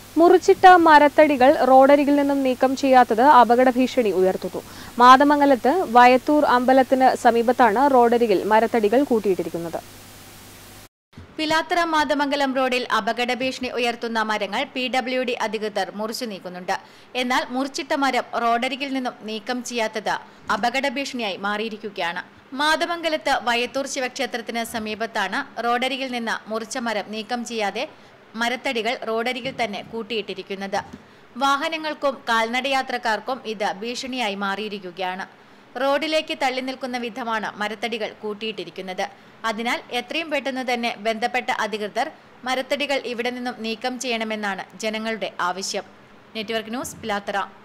മുറിച്ചിട്ട മരത്തടികൾ റോഡരികിൽ നിന്നും നീക്കം ചെയ്യാത്തത് അപകട ഭീഷണി ഉയർത്തുന്നു മാതമംഗലത്ത് വയത്തൂർ അമ്പലത്തിന് സമീപത്താണ് റോഡരികിൽ മരത്തടികൾ കൂട്ടിയിട്ടിരിക്കുന്നത് പിലാത്തറ മാതമംഗലം റോഡിൽ അപകട ഭീഷണി ഉയർത്തുന്ന മരങ്ങൾ പി ഡബ്ല്യു ഡി അധികൃതർ മുറിച്ചു നീക്കുന്നുണ്ട് എന്നാൽ മുറിച്ചിട്ട മരം റോഡരികിൽ നിന്നും നീക്കം ചെയ്യാത്തത് അപകട ഭീഷണിയായി മാറിയിരിക്കുകയാണ് മാതമംഗലത്ത് വയത്തൂർ ശിവക്ഷേത്രത്തിന് സമീപത്താണ് റോഡരികിൽ നിന്ന് മുറിച്ച മരം നീക്കം ചെയ്യാതെ മരത്തടികൾ റോഡരികിൽ തന്നെ കൂട്ടിയിട്ടിരിക്കുന്നത് വാഹനങ്ങൾക്കും കാൽനടയാത്രക്കാർക്കും ഇത് ഭീഷണിയായി മാറിയിരിക്കുകയാണ് റോഡിലേക്ക് തള്ളി നിൽക്കുന്ന വിധമാണ് മരത്തടികൾ കൂട്ടിയിട്ടിരിക്കുന്നത് അതിനാൽ എത്രയും പെട്ടെന്ന് തന്നെ ബന്ധപ്പെട്ട അധികൃതർ മരത്തടികൾ ഇവിടെ നിന്നും നീക്കം ചെയ്യണമെന്നാണ് ജനങ്ങളുടെ ആവശ്യം നെറ്റ്വർക്ക് ന്യൂസ് പിലാത്തറ